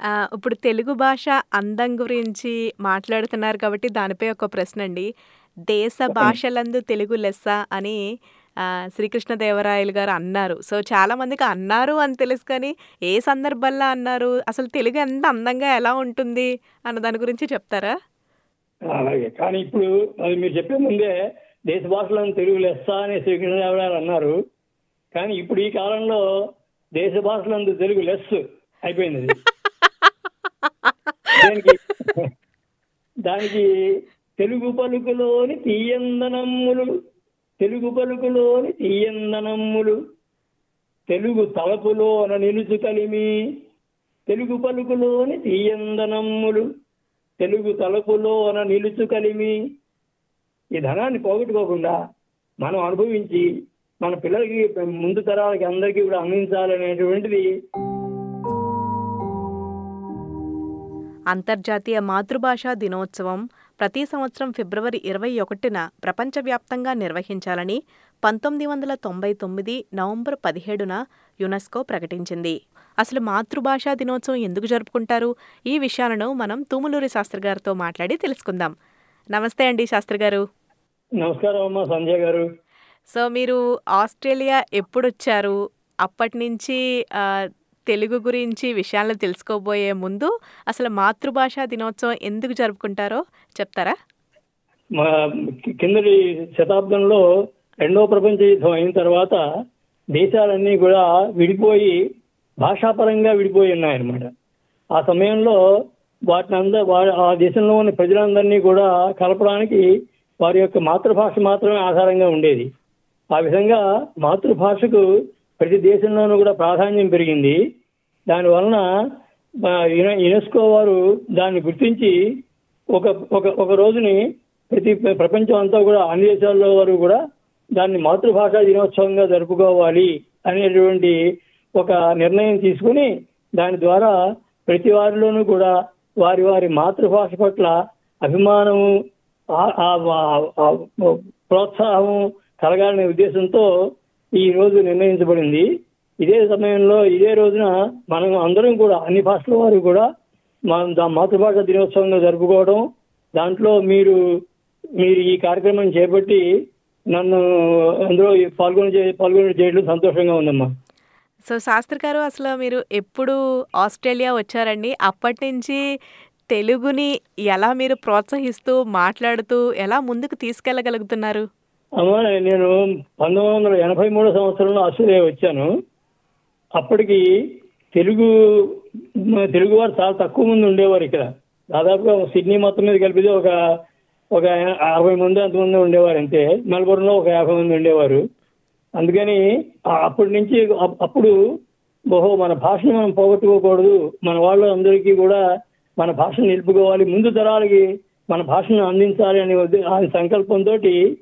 ఆ! ఇప్పుడు తెలుగు భాష అందం గురించి మాట్లాడుతున్నారు కాబట్టి దానిపై ఒక ప్రశ్నండి. దేశ చెప్పండి. భాషలందు తెలుగు లెస్స అని ఆహ్, శ్రీకృష్ణదేవరాయలు గారు అన్నారు. సో, చాలామందికి అన్నారు అని తెలుసు కానీ, ఏ సందర్భంలో అన్నారు? అసలు తెలుగు ఎంత అందంగా ఎలా ఉంటుంది? అన్న దాని గురించి చెప్తారా? అలాగే. కానీ ఇప్పుడు అది మీరు చెప్పే ముందే దేశ భాషలను తెలుగు లెస్స అని శ్రీకృష్ణదేవరాయలు అన్నారు. కానీ ఇప్పుడు ఈ కాలంలో దేశ భాషలందు తెలుగు లెస్ అయిపోయింది అది. దానికి దానికి తెలుగు పలుకులోని తీయందనమ్ములు తెలుగు పలుకులోని తీయందనమ్ములు తెలుగు తలపులోన నిలుచు కలిమి తెలుగు పలుకులోని తీయందనమ్ములు తెలుగు తలపులోన నిలుచు కలిమి ఈ ధనాన్ని పోగొట్టుకోకుండా మనం అనుభవించి మన పిల్లలకి ముందు తరాలకి అందరికీ కూడా అందించాలనేటువంటిది అంతర్జాతీయ మాతృభాషా దినోత్సవం ప్రతి సంవత్సరం ఫిబ్రవరి 21న ప్రపంచవ్యాప్తంగా నిర్వహించాలని 1999 నవంబర్ 17న యునెస్కో ప్రకటించింది. అసలు మాతృభాషా దినోత్సవం ఎందుకు జరుపుకుంటారు? ఈ విషయాలను మనం తూములూరి శాస్త్రి గారితో మాట్లాడి తెలుసుకుందాం. నమస్తే అండి శాస్త్రి గారు. నమస్కారం అమ్మా సంజయ్ గారు. సో, మీరు ఆస్ట్రేలియా ఎప్పుడొచ్చారు? అప్పటినుంచి ఆహ్, తెలుగు గురించి విషయాలను తెలుసుకోబోయే ముందు అసలు మాతృభాషా దినోత్సవం ఎందుకు జరుపుకుంటారో చెప్తారా? మా కిందటి శతాబ్దంలో రెండవ ప్రపంచ యుద్ధం అయిన తర్వాత దేశాలన్నీ కూడా విడిపోయి భాషాపరంగా విడిపోయి ఉన్నాయన్నమాట. ఆ సమయంలో వాటిని అంద వా- ఆ దేశంలో ఉన్న ప్రజలందరినీ కూడా కలపడానికి వారి యొక్క మాతృభాష మాత్రమే ఆధారంగా ఉండేది. ఆ విధంగా మాతృభాషకు ప్రతి దేశంలోనూ కూడా ప్రాధాన్యం పెరిగింది. దాని వలన ఆ, యునె- యునెస్కో వారు దాన్ని గుర్తించి ఒక ఒక ఒక రోజుని ప్రతి ప్ర- ప్రపంచం అంతా కూడా అన్ని దేశాల్లో వారు కూడా దాన్ని మాతృభాషా దినోత్సవంగా జరుపుకోవాలి అనేటువంటి ఒక నిర్ణయం తీసుకుని దాని ద్వారా ప్రతి వారిలోనూ కూడా వారి వారి మాతృభాష పట్ల అభిమానము ఆ- ఆ- ఆ- ఆ ప్రోత్సాహం కలగాలనే ఉద్దేశంతో ఈ రోజు నిర్ణయించబడింది ఇదే సమయంలో ఇదే రోజున మనం అందరం కూడా అన్ని భాషల వారు కూడా మన దా- మాతృభాష దినోత్సవంగా జరుపుకోవడం దాంట్లో మీరు మీరు ఈ కార్యక్రమం చేపట్టి నన్ను అందులో పాల్గొని చే- పాల్గొని చేయడం సంతోషంగా ఉందమ్మా సో, శాస్త్రి గారు అసలు మీరు ఎప్పుడు ఆస్ట్రేలియా వచ్చారండి? అప్పటినుంచి తెలుగుని ఎలా మీరు ప్రోత్సహిస్తూ, మాట్లాడుతూ ఎలా ముందుకు తీసుకెళ్ళగలుగుతున్నారు? అమ్మా నేను పంతొమ్మిది వందల ఎనభై మూడో సంవత్సరంలో ఆస్ట్రేలియా వచ్చాను అప్పటికి తెలుగు తెలుగు వారు చాలా తక్కువ మంది ఉండేవారు ఇక్కడ దాదాపుగా సిడ్నీ మొత్తం మీద కలిపితే ఒక ఒక అరవై మంది అంతమంది ఉండేవారు అంతే మెల్బోర్న్లో ఒక యాభై మంది ఉండేవారు అందుకని ఆ- అప్పటి నుంచి అప్- అప్పుడు ఓహో మన భాషను మనం పోగొట్టుకోకూడదు మన వాళ్ళు అందరికీ కూడా మన భాషను నిలుపుకోవాలి ముందు తరాలకి మన భాషను అందించాలి అనే ఉద్దే- ఆ సంకల్పంతో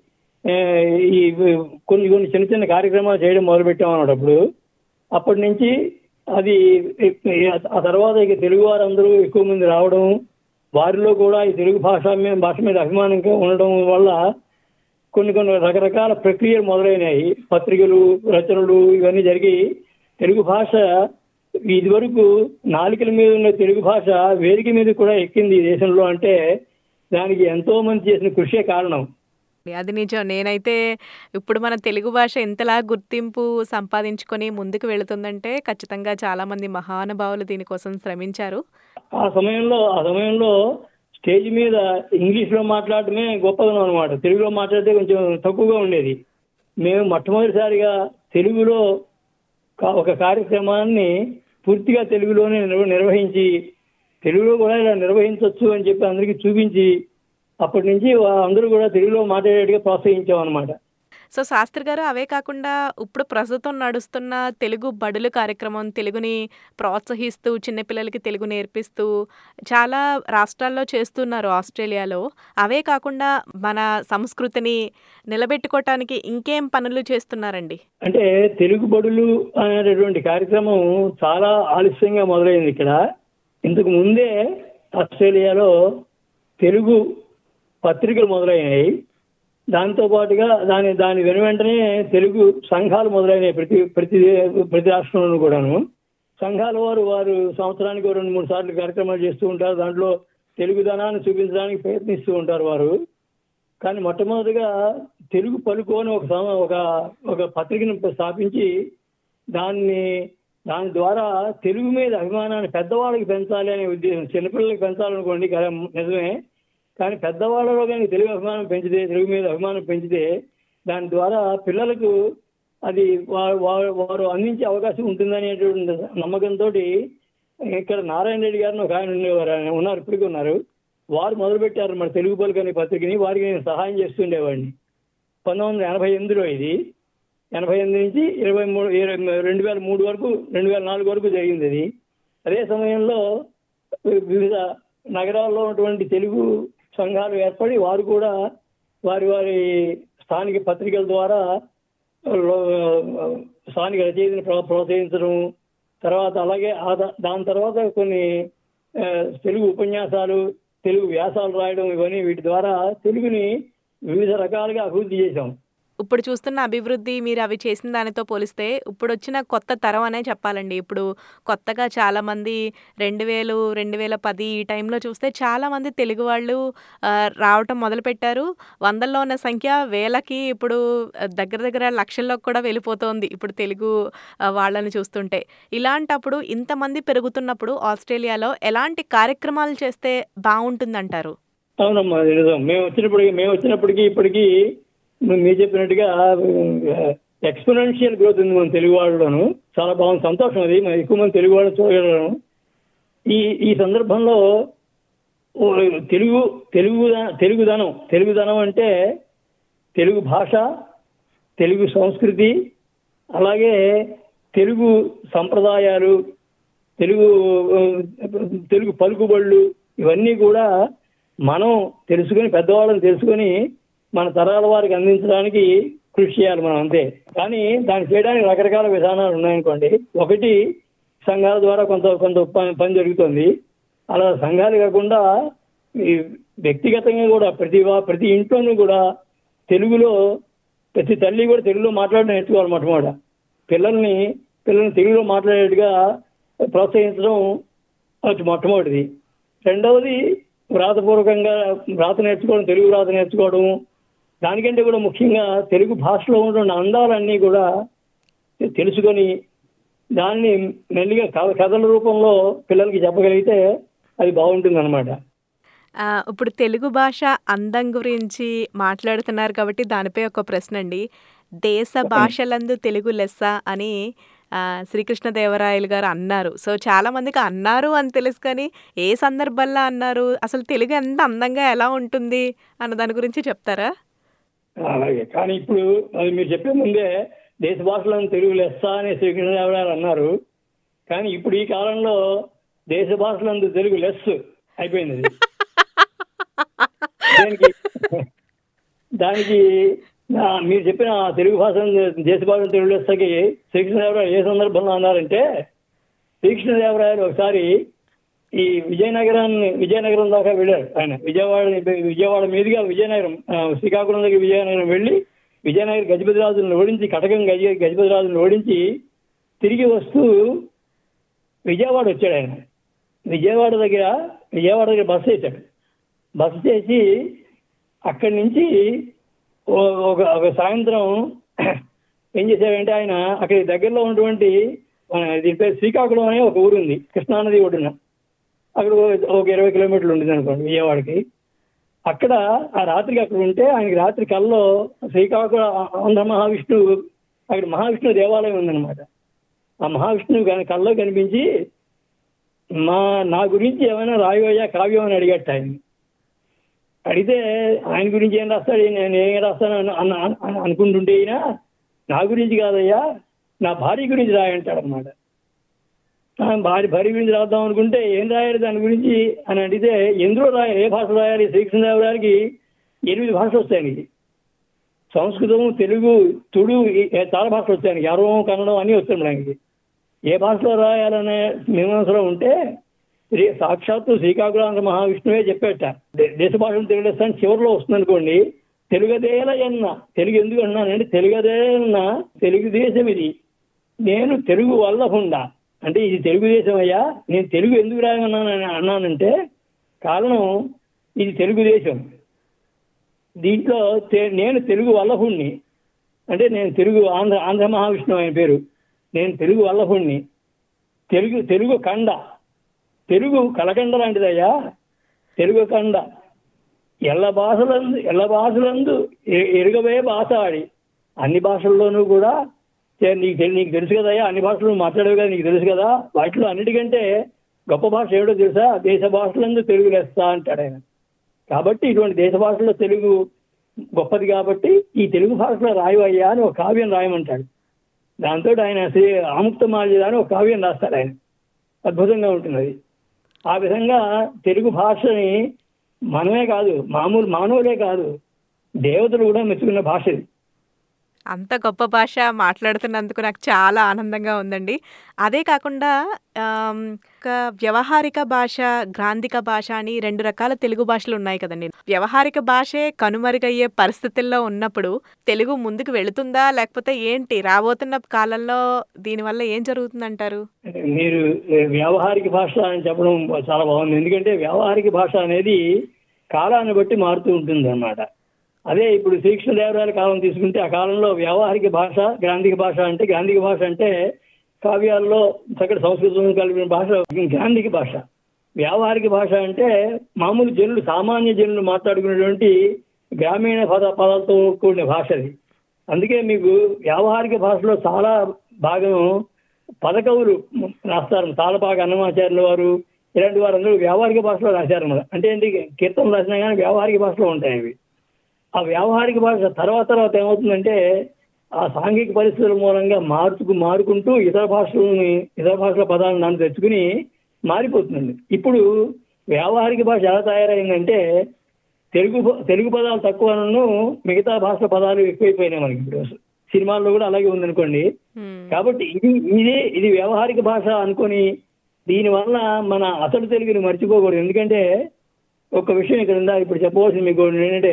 ఈ కొన్ని కొన్ని చిన్న చిన్న కార్యక్రమాలు చేయడం మొదలుపెట్టాం అన్నమాట అప్పుడు అప్పటి నుంచి అది ఆ తర్వాత ఇక తెలుగు వారందరూ ఎక్కువ మంది రావడం వారిలో కూడా ఈ తెలుగు భాష మీద భాష మీద అభిమానంగా ఉండడం వల్ల కొన్ని కొన్ని రకరకాల ప్రక్రియలు మొదలైనాయి పత్రికలు రచనలు ఇవన్నీ జరిగి తెలుగు భాష ఇదివరకు నాలుకల మీద ఉన్న తెలుగు భాష వేదిక మీద కూడా ఎక్కింది ఈ దేశంలో అంటే దానికి ఎంతో మంది చేసిన కృషే కారణం అది నిజం. నేనైతే ఇప్పుడు మన తెలుగు భాష ఇంతలా గుర్తింపు సంపాదించుకొని ముందుకు వెళుతుందంటే ఖచ్చితంగా చాలామంది మహానుభావులు దీనికోసం శ్రమించారు. ఆ సమయంలో ఆ సమయంలో స్టేజ్ మీద ఇంగ్లీష్ లో మాట్లాడటమే గొప్పదనం అనమాట తెలుగులో మాట్లాడితే కొంచెం తక్కువగా ఉండేది మేము మొట్టమొదటిసారిగా తెలుగులో కా- ఒక కార్యక్రమాన్ని పూర్తిగా తెలుగులోనే నిర్వ- నిర్వహించి తెలుగులో కూడా ఇలా నిర్వహించవచ్చు అని చెప్పి అందరికీ చూపించి అప్పటి నుంచి వా- అందరూ కూడా తెలుగులో మాట్లాడేట్టుగా ప్రోత్సహించాం అనమాట సో, శాస్త్రి గారు అవే కాకుండా ఇప్పుడు ప్రస్తుతం నడుస్తున్న తెలుగు బడులు కార్యక్రమం తెలుగుని ప్రోత్సహిస్తూ చిన్నపిల్లలకి తెలుగు నేర్పిస్తూ చాలా రాష్ట్రాల్లో చేస్తున్నారు ఆస్ట్రేలియాలో. అవే కాకుండా మన సంస్కృతిని నిలబెట్టుకోవటానికి ఇంకేం పనులు చేస్తున్నారండి? అంటే తెలుగు బడులు అనేటటువంటి కార్యక్రమం చాలా ఆలస్యంగా మొదలైంది ఇక్కడ ఇంతకు ముందే ఆస్ట్రేలియాలో తెలుగు పత్రికలు మొదలైనాయి దాంతో పాటుగా దాని దాని వెను వెంటనే తెలుగు సంఘాలు మొదలైనాయి ప్రతి ప్రతి ప్రతి రాష్ట్రంలోనూ కూడాను సంఘాల వారు వారు సంవత్సరానికి ఓ రెండు మూడు సార్లు కార్యక్రమాలు చేస్తూ ఉంటారు దాంట్లో తెలుగుదనాన్ని చూపించడానికి ప్రయత్నిస్తూ ఉంటారు వారు కానీ మొట్టమొదటిగా తెలుగు పలుకు అని ఒక సమ- ఒక ఒక పత్రికను స్థాపించి దాన్ని దాని ద్వారా తెలుగు మీద అభిమానాన్ని పెద్దవాళ్ళకి పెంచాలి అనే ఉద్దేశం చిన్నపిల్లలకి పెంచాలనుకోండి కదా, నిజమే కానీ పెద్దవాళ్ళలో కానీ తెలుగు అభిమానం పెంచితే తెలుగు మీద అభిమానం పెంచితే దాని ద్వారా పిల్లలకు అది వారు వారు వారు అందించే అవకాశం ఉంటుందనేటువంటి నమ్మకంతో ఇక్కడ నారాయణ రెడ్డి గారిని ఒక ఆయన ఉండేవారు ఆయన ఉన్నారు ఇప్పటికీ ఉన్నారు వారు మొదలుపెట్టారు మన తెలుగు పలుకు అనే పత్రికని వారికి నేను సహాయం చేస్తుండేవాడిని పంతొమ్మిది వందల ఎనభై ఎనిమిదిలో ఇది ఎనభై ఎనిమిది నుంచి ఇరవై మూడు ఇరవై రెండు వేల మూడు వరకు రెండు వేల నాలుగు వరకు జరిగింది అది అదే సమయంలో వివిధ నగరాల్లో ఉన్నటువంటి తెలుగు సంఘాలు ఏర్పడి వారు కూడా వారి వారి స్థానిక పత్రికల ద్వారా లో- స్థానిక రచయితను ప్ర- ప్రోత్సహించడం తర్వాత అలాగే ఆ దా- దాని తర్వాత కొన్ని ఆ, తెలుగు ఉపన్యాసాలు తెలుగు వ్యాసాలు రాయడం ఇవన్నీ వీటి ద్వారా తెలుగుని వివిధ రకాలుగా అభివృద్ధి చేశాం ఇప్పుడు చూస్తున్న అభివృద్ధి మీరు అవి చేసిన దానితో పోలిస్తే ఇప్పుడు వచ్చిన కొత్త తరం అనే చెప్పాలండి ఇప్పుడు కొత్తగా చాలామంది రెండు వేలు రెండు వేల పది ఈ టైంలో చూస్తే చాలామంది తెలుగు వాళ్ళు ఆ, రావటం మొదలుపెట్టారు వందల్లో ఉన్న సంఖ్య వేలకి ఇప్పుడు ఆ, దగ్గర దగ్గర లక్షల్లోకి కూడా వెళ్ళిపోతోంది ఇప్పుడు తెలుగు ఆ, వాళ్ళని చూస్తుంటే ఇలాంటప్పుడు ఇంతమంది పెరుగుతున్నప్పుడు ఆస్ట్రేలియాలో ఎలాంటి కార్యక్రమాలు చేస్తే బాగుంటుందంటారు అవునమ్మా అది నిజం మేము వచ్చినప్పటికి మేము వచ్చినప్పటికీ ఇప్పటికీ ను- మీరు చెప్పినట్టుగా ఎక్స్పోనెన్షియల్ గ్రోత్ ఉంది మన తెలుగు వాళ్ళలోను చాలా బాగుంది సంతోషం అది మరి ఎక్కువ మంది తెలుగు వాళ్ళు చూడగలను ఈ ఈ సందర్భంలో ఓ తెలుగు తెలుగు తెలుగుదనం తెలుగుదనం అంటే తెలుగు భాష తెలుగు సంస్కృతి అలాగే తెలుగు సంప్రదాయాలు తెలుగు ఆ, తెలుగు పలుకుబళ్ళు ఇవన్నీ కూడా మనం తెలుసుకొని పెద్దవాళ్ళని తెలుసుకొని మన తరాల వారికి అందించడానికి కృషి చేయాలి మనం అంతే కానీ దాన్ని చేయడానికి రకరకాల విధానాలు ఉన్నాయనుకోండి ఒకటి సంఘాల ద్వారా కొంత కొంత పని పని జరుగుతుంది అలా సంఘాలు కాకుండా ఈ వ్యక్తిగతంగా కూడా ప్రతి వా- ప్రతి ఇంట్లోనూ కూడా తెలుగులో ప్రతి తల్లి కూడా తెలుగులో మాట్లాడడం నేర్చుకోవాలి మొట్టమొదట పిల్లల్ని పిల్లల్ని తెలుగులో మాట్లాడేట్టుగా ప్రోత్సహించడం అది మొట్టమొదటిది రెండవది వ్రాతపూర్వకంగా వ్రాత నేర్చుకోవడం తెలుగు వ్రాత నేర్చుకోవడం దానికంటే కూడా ముఖ్యంగా తెలుగు భాషలో ఉన్న అందాలన్నీ కూడా తెలుసుకొని దాన్ని మెల్లిగా కథ కథల రూపంలో పిల్లలకి చెప్పగలిగితే అది బాగుంటుంది అనమాట ఆ, ఇప్పుడు తెలుగు భాష అందం గురించి మాట్లాడుతున్నారు కాబట్టి దానిపై ఒక ప్రశ్న అండి దేశ భాషలందు తెలుగు లెస్స అని ఆ, శ్రీకృష్ణదేవరాయలు గారు అన్నారు సో చాలా మందికి అన్నారు అని తెలుసు కానీ ఏ సందర్భంలో అన్నారు అసలు తెలుగు ఎంత అందంగా ఎలా ఉంటుంది అన్న దాని గురించి చెప్తారా అలాగే కానీ ఇప్పుడు అది మీరు చెప్పే ముందే దేశ భాషలను తెలుగు లెస్స అని శ్రీకృష్ణదేవరాయలు అన్నారు కానీ ఇప్పుడు ఈ కాలంలో దేశ భాషలందు తెలుగు లెస్ అయిపోయింది అది దానికి దానికి నా- మీరు చెప్పిన ఆ తెలుగు భాష దేశ భాష తెలుగు లెస్సకి శ్రీకృష్ణదేవరాయలు ఏ సందర్భంలో అన్నారంటే శ్రీకృష్ణదేవరాయలు ఒకసారి ఈ విజయనగరాన్ని విజయనగరం దాకా వెళ్ళారు ఆయన విజయవాడ విజయవాడ మీదుగా విజయనగరం ఆ, శ్రీకాకుళం దగ్గర విజయనగరం వెళ్ళి విజయనగరం గజపతి రాజులను ఓడించి కటకం గజ గజపతి రాజులను ఓడించి తిరిగి వస్తూ విజయవాడ వచ్చాడు ఆయన విజయవాడ దగ్గర విజయవాడ దగ్గర బస్సు వేశాడు బస్సు చేసి అక్కడి నుంచి ఓ- ఒక ఒక సాయంత్రం ఏం చేశాడంటే ఆయన అక్కడి దగ్గరలో ఉన్నటువంటి మన దీని పేరు శ్రీకాకుళం అనే ఒక ఊరు ఉంది కృష్ణానది ఒడ్డున అక్కడ ఓ- ఒక ఇరవై కిలోమీటర్లు ఉంటుంది అనుకోండి విజయవాడకి అక్కడ ఆ రాత్రికి అక్కడ ఉంటే ఆయనకి రాత్రి కల్లో శ్రీకాకుళం ఆంధ్ర మహావిష్ణువు అక్కడ మహావిష్ణువు దేవాలయం ఉందన్నమాట ఆ మహావిష్ణువు కానీ కల్లో కనిపించి మా నా గురించి ఏమైనా రాయోయా కావ్యం అని అడిగట్టు ఆయన అడిగితే ఆయన గురించి ఏం రాస్తాడు నేను ఏం రాస్తాను అన్న- అన్న అన్న- అనుకుంటుంటే ఈయన నా గురించి కాదయ్యా నా భార్య గురించి రాయంటాడు అనమాట భార్య భార్య గురించి రాద్దాం అనుకుంటే ఏం రాయాలి దాని గురించి అని అడిగితే ఎందులో రాయాలి ఏ భాష రాయాలి శ్రీకృష్ణదేవరాయలకి ఎనిమిది భాషలు వస్తాయి ఆయనకి సంస్కృతం తెలుగు తుడు ఈ- చాలా భాషలు వచ్చాయి ఆయనకి అరవం కన్నడం అన్నీ వస్తాయి ఆయనకి ఏ భాషలో రాయాలనే మీమాంసలో ఉంటే శ్రీ- సాక్షాత్తు శ్రీకాకుళాంధ్ర మహావిష్ణువే చెప్పేట దే- దేశ భాషను తెలుగుదేశం చివరిలో వస్తుంది అనుకోండి తెలుగదేల ఎన్న తెలుగు ఎందుకు అన్నానంటే తెలుగదేలన్న తెలుగుదేశం ఇది నేను తెలుగు వల్ల ఉండా అంటే ఇది తెలుగుదేశం అయ్యా నేను తెలుగు ఎందుకు రాయమన్నాను అన్నానంటే కారణం ఇది తెలుగుదేశం దీంట్లో తె- నేను తెలుగు వల్లభుణ్ణి అంటే నేను తెలుగు ఆంధ్ర ఆంధ్ర మహావిష్ణువు ఆయన పేరు నేను తెలుగు వల్లభుణ్ణి తెలుగు తెలుగు కండ తెలుగు కలకండ లాంటిదయ్యా తెలుగు కండ ఎల్ల భాషలందు ఎల్ల భాషలందు ఎ- ఎరుగవే భాష ఆడి అన్ని భాషల్లోనూ కూడా చే- నీకు తెలి- నీకు తెలుసు కదయ్యా అన్ని భాషలు మాట్లాడేవి కదా నీకు తెలుసు కదా వాటిలో అన్నిటికంటే గొప్ప భాష ఏమిటో తెలుసా దేశ భాషలందు తెలుగు లెస్తా అంటాడు ఆయన కాబట్టి ఇటువంటి దేశ భాషలో తెలుగు గొప్పది కాబట్టి ఈ తెలుగు భాషలో రాయవయ్యా అని ఒక కావ్యం రాయమంటాడు దాంతో ఆయన శ్రీ ఆముక్త మాల్యద అని ఒక కావ్యం రాస్తాడు ఆయన అద్భుతంగా ఉంటుంది అది ఆ విధంగా తెలుగు భాషని మనమే కాదు మామూలు మానవులే కాదు దేవతలు కూడా మెచ్చుకున్న భాష ఇది అంత గొప్ప భాష మాట్లాడుతున్నందుకు నాకు చాలా ఆనందంగా ఉందండి అదే కాకుండా ఆమ్, ఒక వ్యవహారిక భాష గ్రాంధిక భాష అని రెండు రకాల తెలుగు భాషలు ఉన్నాయి కదండి వ్యవహారిక భాషే కనుమరుగయ్యే పరిస్థితుల్లో ఉన్నప్పుడు తెలుగు ముందుకు వెళుతుందా లేకపోతే ఏంటి రాబోతున్న కాలంలో దీనివల్ల ఏం జరుగుతుందంటారు మీరు ఏ, వ్యావహారిక భాష అని చెప్పడం చాలా బాగుంది ఎందుకంటే వ్యావహారిక భాష అనేది కాలాన్ని బట్టి మారుతూ ఉంటుంది అన్నమాట అదే ఇప్పుడు శ్రీకృష్ణదేవరాయల కాలం తీసుకుంటే ఆ కాలంలో వ్యావహారిక భాష గ్రాంధిక భాష అంటే గ్రాంధిక భాష అంటే కావ్యాల్లో చక్కటి సంస్కృతం కలిపిన భాష గ్రాంధిక భాష వ్యావహారిక భాష అంటే మామూలు జనులు సామాన్య జనులు మాట్లాడుకునేటువంటి గ్రామీణ పద పదాలతో కూడిన భాష అది అందుకే మీకు వ్యావహారిక భాషలో చాలా భాగం పదకవులు రాస్తారు తాళపాక అన్నమాచార్యుల వారు ఇలాంటి వారందరూ వ్యావహారిక భాషలో రాశారు అన్నమాట అంటే ఏంటి కీర్తనలు రాసినా కానీ వ్యావహారిక భాషలో ఉంటాయి అవి ఆ వ్యావహారిక భాష తర్వాత తర్వాత ఏమవుతుందంటే ఆ సాంఘిక పరిస్థితుల మూలంగా మార్చుకు మారుకుంటూ ఇతర భాషలని ఇతర భాషల పదాలను దాన్ని తెచ్చుకుని మారిపోతుందండి ఇప్పుడు వ్యావహారిక భాష ఎలా తయారైందంటే తెలుగు ప- తెలుగు పదాలు తక్కువను మిగతా భాషల పదాలు ఎక్కువైపోయినాయి మనకి ఇప్పుడు సినిమాల్లో కూడా అలాగే ఉందనుకోండి హ్మ్. కాబట్టి ఇది ఇదే ఇది వ్యవహారిక భాష అనుకొని దీనివల్ల మన అసలు తెలుగుని మర్చిపోకూడదు ఎందుకంటే ఒక విషయం ఇక్కడ ఉందా ఇప్పుడు చెప్పవలసింది మీకు ఏంటంటే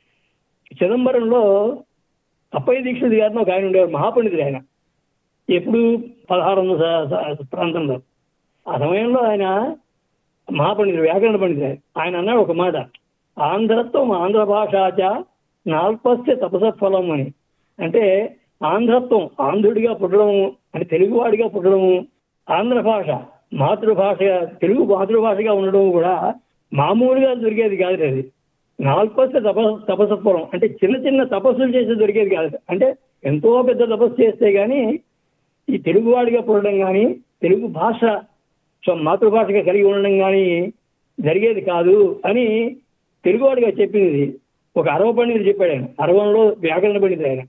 చిదంబరంలో అప్పయ్య దీక్షిత్ గారిని ఒక ఆయన ఉండేవారు మహాపండితుడు ఆయన ఎప్పుడు పదహారు వందల స- స- ప్రాంతంలో ఆ సమయంలో ఆయన మహాపండితుడు వ్యాకరణ పండితుడు ఆయన. ఆయన అన్నాడు ఒక మాట ఆంధ్రత్వం ఆంధ్ర భాషాచ నాల్పస్య తపస ఫలం అని అంటే ఆంధ్రత్వం ఆంధ్రుడిగా పుట్టడము అంటే తెలుగువాడిగా పుట్టడము ఆంధ్ర భాష మాతృభాష తెలుగు మాతృభాషగా ఉండడం కూడా మామూలుగా దొరికేది కాదు అది నాల్పస్య తప తపసత్వరం అంటే చిన్న చిన్న తపస్సులు చేసి దొరికేది కాదు అంటే ఎంతో పెద్ద తపస్సు చేస్తే గానీ ఈ తెలుగువాడిగా పుట్టడం కానీ తెలుగు భాష సో మాతృభాషగా కలిగి ఉండడం కానీ జరిగేది కాదు అని తెలుగువాడిగా చెప్పింది ఒక అరవ పండితుడు చెప్పాడు ఆయన అరవంలో వ్యాకరణ పండితుడు ఆయన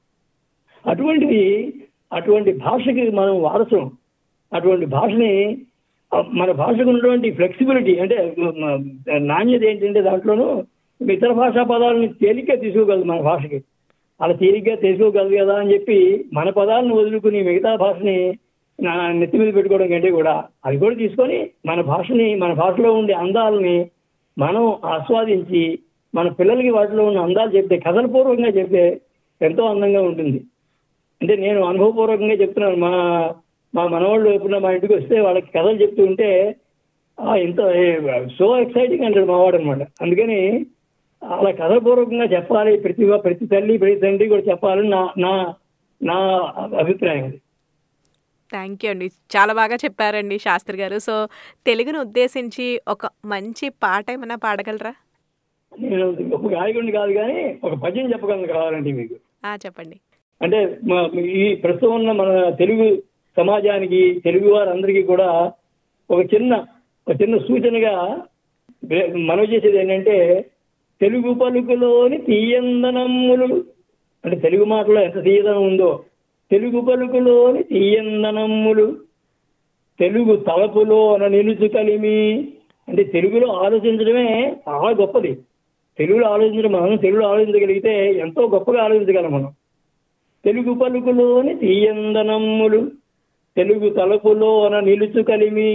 అటువంటిది అటువంటి భాషకి మనం వారసులం అటువంటి భాషని ఆ, మన భాషకు ఉన్నటువంటి ఫ్లెక్సిబిలిటీ అంటే మ, నాణ్యత ఏంటంటే దాంట్లోనూ ఇతర భాషా పదాలను తేలిగ్గా తీసుకోగలదు మన భాషకి అలా తేలిగ్గా తీసుకోగలదు కదా అని చెప్పి మన పదాలను వదులుకుని మిగతా భాషని నా నెత్తి మీద పెట్టుకోవడం కంటే కూడా అవి కూడా తీసుకొని మన భాషని మన భాషలో ఉండే అందాలని మనం ఆస్వాదించి మన పిల్లలకి వాటిలో ఉన్న అందాలు చెప్తే కథలపూర్వకంగా చెప్తే ఎంతో అందంగా ఉంటుంది అంటే నేను అనుభవపూర్వకంగా చెప్తున్నాను మా మా మనవాళ్ళు ఎప్పుడన్నా మా ఇంటికి వస్తే వాళ్ళకి కథలు చెప్తూ ఉంటే "ఆ, ఇంత సో ఎక్సైటింగ్ అంటాడు మావాడు అనమాట అందుకని అలా కథపూర్వకంగా చెప్పాలి ప్రతి ప్రతి తల్లి ప్రతి తండ్రి కూడా చెప్పాలని నా నా నా అభిప్రాయం అది థ్యాంక్ యూ అండి చాలా బాగా చెప్పారండి శాస్త్రి గారు సో తెలుగును ఉద్దేశించి ఒక మంచి పాట ఏమైనా పాడగలరా నేను గొప్ప గాయకుడిని కాదు కానీ ఒక పద్యం చెప్పగలను కావాలంటే మీకు ఆ, చెప్పండి అంటే మా- ఈ ప్రస్తుతం ఉన్న మన తెలుగు సమాజానికి తెలుగు వారందరికీ కూడా ఒక చిన్న ఒక చిన్న సూచనగా వే- మనవి చేసేది ఏంటంటే తెలుగు పలుకులోని తీయందనములు అంటే తెలుగు మాటలో ఎంత తీయదనం ఉందో తెలుగు పలుకులోని తీయందనములు తెలుగు తలపులోన నిలుచు కలిమి అంటే తెలుగులో ఆలోచించడమే చాలా గొప్పది తెలుగులో ఆలోచించడం మనం తెలుగులో ఆలోచించగలిగితే ఎంతో గొప్పగా ఆలోచించగలం మనం తెలుగు పలుకులోని తీయందనమ్ములు తెలుగు తలుపులోన నిలుచు కలిమి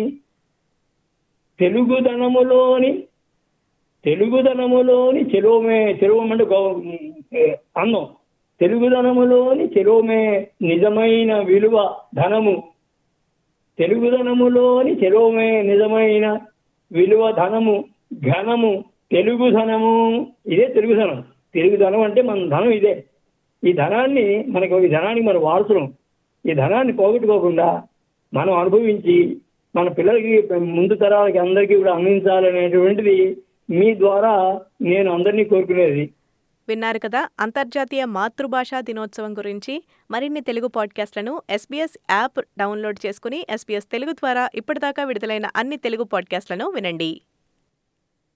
తెలుగుదనములోని తెలుగుదనములోని చెరువుమే చెరువం అంటే గౌ- ఏ, అందం తెలుగుదనములోని చెరువుమే నిజమైన విలువ ధనము తెలుగుదనములోని చెరువమే నిజమైన విలువ ధనము ఘనము తెలుగు ధనము ఇదే తెలుగుదనం తెలుగుదనం అంటే మన ధనం ఇదే ఈ ధనాన్ని మనకు ఈ ధనానికి మనం వారసులం ఈ ధనాన్ని పోగొట్టుకోకుండా మనం అనుభవించి మన పిల్లలకి ముందు తరాలకి అందరికీ కూడా అందించాలనేటువంటిది మీ ద్వారా నేను అందరినీ కోరుకునేది విన్నారు కదా అంతర్జాతీయ మాతృభాషా దినోత్సవం గురించి మరిన్ని తెలుగు పాడ్కాస్ట్లను ఎస్బీఎస్ యాప్ డౌన్లోడ్ చేసుకుని ఎస్బీఎస్ తెలుగు ద్వారా ఇప్పటిదాకా విడుదలైన అన్ని తెలుగు పాడ్కాస్ట్లను వినండి